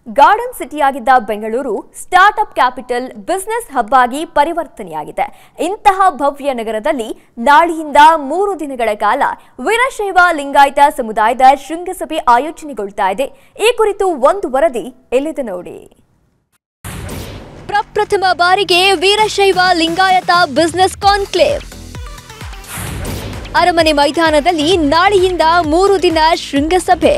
garden ಸಿಟಿಯಾಗಿದ್ದ Bengaluru startup capital business hub ಆಗಿ ಪರಿವರ್ತನೆಯಾಗಿದೆ ಇಂತಹ ಭವ್ಯ ನಗರದಲ್ಲಿ ನಾಳೆಯಿಂದ ಮೂರು ದಿನಗಳ ಕಾಲ ವೀರಶೈವ ಲಿಂಗಾಯತ ಸಮುದಾಯದ ಶೃಂಗಸಭೆ ಆಯೋಜನೆಗೊಳ್ತಾ ಇದೆ ಈ ಕುರಿತು ಒಂದು ವರದಿ ಎಲ್ಲಿದೆ ನೋಡಿ ಪ್ರಪ್ರಥಮ ಬಾರಿಗೆ ವೀರಶೈವ ಲಿಂಗಾಯತ ಬಿಸಿನೆಸ್ ಕಾನ್ಕ್ಲೇವ್ ಅರಮನೆ ಮೈದಾನದಲ್ಲಿ ನಾಳೆಯಿಂದ ಮೂರು ದಿನ ಶೃಂಗಸಭೆ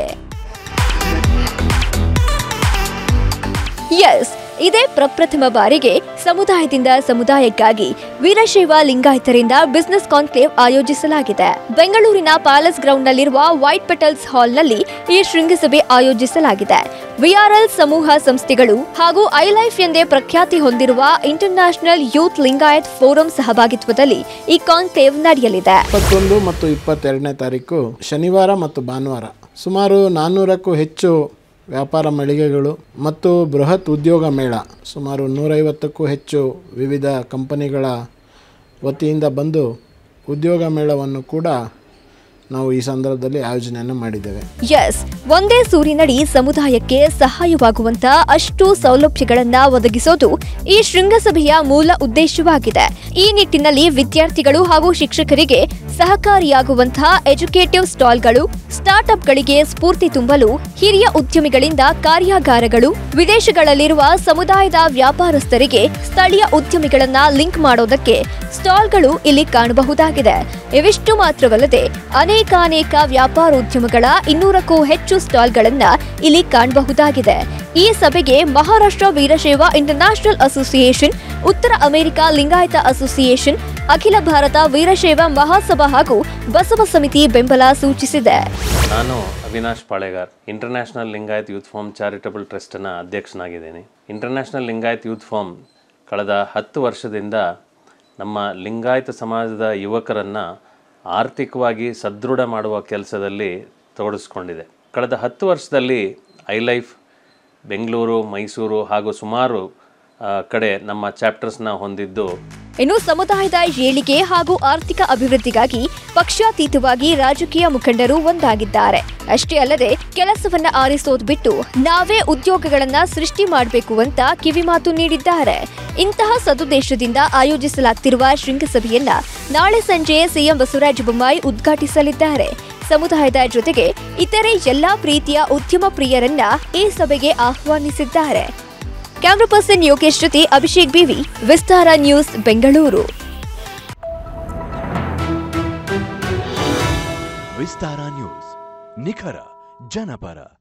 ಎಸ್ ಇದೇ ಪ್ರಪ್ರಥಮ ಬಾರಿಗೆ ಸಮುದಾಯದಿಂದ ಸಮುದಾಯಕ್ಕಾಗಿ ವೀರಶೈವ ಲಿಂಗಾಯತರಿಂದ ಬಿಸಿನೆಸ್ ಕಾನ್ಕ್ಲೇವ್ ಆಯೋಜಿಸಲಾಗಿದೆ ಬೆಂಗಳೂರಿನ ಪ್ಯಾಲೇಸ್ ಗ್ರೌಂಡ್ನಲ್ಲಿರುವ ವೈಟ್ ಪೆಟಲ್ಸ್ ಹಾಲ್ನಲ್ಲಿ ಈ ಶೃಂಗಸಭೆ ಆಯೋಜಿಸಲಾಗಿದೆ ವಿಆರ್ಎಲ್ ಸಮೂಹ ಸಂಸ್ಥೆಗಳು ಹಾಗೂ ಐಲೈಫ್ ಎಂದೇ ಪ್ರಖ್ಯಾತಿ ಹೊಂದಿರುವ ಇಂಟರ್ನ್ಯಾಷನಲ್ ಯೂತ್ ಲಿಂಗಾಯತ್ ಫೋರಂ ಸಹಭಾಗಿತ್ವದಲ್ಲಿ ಈ ಕಾನ್ಕ್ಲೇವ್ ನಡೆಯಲಿದೆ ಇಪ್ಪತ್ತೊಂದು ಮತ್ತು ಇಪ್ಪತ್ತೆರಡನೇ ತಾರೀಕು ಶನಿವಾರ ಮತ್ತು ಭಾನುವಾರ ಸುಮಾರು ನಾನ್ನೂರಕ್ಕೂ ಹೆಚ್ಚು ವ್ಯಾಪಾರ ಮಳಿಗೆಗಳು ಮತ್ತು ಬೃಹತ್ ಉದ್ಯೋಗ ಮೇಳ ಸುಮಾರು ನೂರೈವತ್ತಕ್ಕೂ ಹೆಚ್ಚು ವಿವಿಧ ಕಂಪನಿಗಳ ವತಿಯಿಂದ ಬಂದು ಉದ್ಯೋಗ ಮೇಳವನ್ನು ಕೂಡ ನಾವು ಈ ಸಂದರ್ಭದಲ್ಲಿ ಆಯೋಜನೆಯನ್ನು ಮಾಡಿದ್ದೇವೆ ಎಸ್ ಒಂದೇ ಸೂರಿನಡಿ ಸಮುದಾಯಕ್ಕೆ ಸಹಾಯವಾಗುವಂತ ಅಷ್ಟು ಸೌಲಭ್ಯಗಳನ್ನ ಒದಗಿಸೋದು ಈ ಶೃಂಗಸಭೆಯ ಮೂಲ ಉದ್ದೇಶವಾಗಿದೆ ಈ ನಿಟ್ಟಿನಲ್ಲಿ ವಿದ್ಯಾರ್ಥಿಗಳು ಹಾಗೂ ಶಿಕ್ಷಕರಿಗೆ ಸಹಕಾರಿಯಾಗುವಂತಹ ಎಜುಕೇಟಿವ್ ಸ್ಟಾಲ್ಗಳು ಸ್ಟಾರ್ಟ್ಅಪ್ಗಳಿಗೆ ಸ್ಫೂರ್ತಿ ತುಂಬಲು ಹಿರಿಯ ಉದ್ಯಮಿಗಳಿಂದ ಕಾರ್ಯಾಗಾರಗಳು ವಿದೇಶಗಳಲ್ಲಿರುವ ಸಮುದಾಯದ ವ್ಯಾಪಾರಸ್ಥರಿಗೆ ಸ್ಥಳೀಯ ಉದ್ಯಮಿಗಳನ್ನ ಲಿಂಕ್ ಮಾಡೋದಕ್ಕೆ ಸ್ಟಾಲ್ಗಳು ಇಲ್ಲಿ ಕಾಣಬಹುದಾಗಿದೆ ಇವಿಷ್ಟು ಮಾತ್ರವಲ್ಲದೆ ಅನೇಕಾನೇಕ ವ್ಯಾಪಾರೋದ್ಯಮಗಳ ಇನ್ನೂರಕ್ಕೂ ಹೆಚ್ಚು ಸ್ಟಾಲ್ಗಳನ್ನ ಇಲ್ಲಿ ಕಾಣಬಹುದಾಗಿದೆ ಈ ಸಭೆಗೆ ಮಹಾರಾಷ್ಟ್ರ ವೀರಶೈವ ಇಂಟರ್ನ್ಯಾಷನಲ್ ಅಸೋಸಿಯೇಷನ್ ಉತ್ತರ ಅಮೆರಿಕ ಲಿಂಗಾಯತ ಅಸೋಸಿಯೇಷನ್ ಅಖಿಲ ಭಾರತ ವೀರಶೈವ ಮಹಾಸಭಾ ಹಾಗೂ ಬಸವ ಸಮಿತಿ ಬೆಂಬಲ ಸೂಚಿಸಿದೆ ನಾನು Avinash Palegar international Lingayat youth forum charitable ಟ್ರಸ್ಟ್ನ ಅಧ್ಯಕ್ಷನಾಗಿದ್ದೀನಿ ಇಂಟರ್ನ್ಯಾಷನಲ್ ಲಿಂಗಾಯತ್ ಯೂತ್ ಫಾರ್ಮ್ ಕಳೆದ ಹತ್ತು ವರ್ಷದಿಂದ ನಮ್ಮ ಲಿಂಗಾಯತ ಸಮಾಜದ ಯುವಕರನ್ನು ಆರ್ಥಿಕವಾಗಿ ಸದೃಢ ಮಾಡುವ ಕೆಲಸದಲ್ಲಿ ತೊಡಗಿಸ್ಕೊಂಡಿದೆ ಕಳೆದ ಹತ್ತು ವರ್ಷದಲ್ಲಿ ಐಲೈಫ್ ಬೆಂಗಳೂರು ಮೈಸೂರು ಹಾಗೂ ಸುಮಾರು ಆ, ಕಡೆ ನಮ್ಮ ಚಾಪ್ಟರ್ಸ್ನ ಹೊಂದಿದ್ದು ಇನ್ನು ಸಮುದಾಯದ ಏಳಿಗೆ ಹಾಗೂ ಆರ್ಥಿಕ ಅಭಿವೃದ್ಧಿಗಾಗಿ ಪಕ್ಷಾತೀತವಾಗಿ ರಾಜಕೀಯ ಮುಖಂಡರು ಒಂದಾಗಿದ್ದಾರೆ ಅಷ್ಟೇ ಅಲ್ಲದೆ ಕೆಲಸವನ್ನ ಆರಿಸೋದ್ ಬಿಟ್ಟು ನಾವೇ ಉದ್ಯೋಗಗಳನ್ನ ಸೃಷ್ಟಿ ಮಾಡಬೇಕು ಅಂತ ಕಿವಿಮಾತು ನೀಡಿದ್ದಾರೆ ಇಂತಹ ಸದುದ್ದೇಶದಿಂದ ಆಯೋಜಿಸಲಾಗ್ತಿರುವ ಶೃಂಗಸಭೆಯನ್ನ ನಾಳೆ ಸಂಜೆ ಸಿಎಂ ಬಸವರಾಜ ಬೊಮ್ಮಾಯಿ ಉದ್ಘಾಟಿಸಲಿದ್ದಾರೆ ಸಮುದಾಯದ ಜೊತೆಗೆ ಇತರೆ ಎಲ್ಲಾ ಪ್ರೀತಿಯ ಉದ್ಯಮ ಪ್ರಿಯರನ್ನ ಈ ಸಭೆಗೆ ಆಹ್ವಾನಿಸಿದ್ದಾರೆ ಕ್ಯಾಮ್ರಾ ಪರ್ಸನ್ ಯೋಗೇಶ್ ಜೊತೆ Abhishek BV Vistara news Bengaluru Vistara news ನಿಖರ ಜನಪರ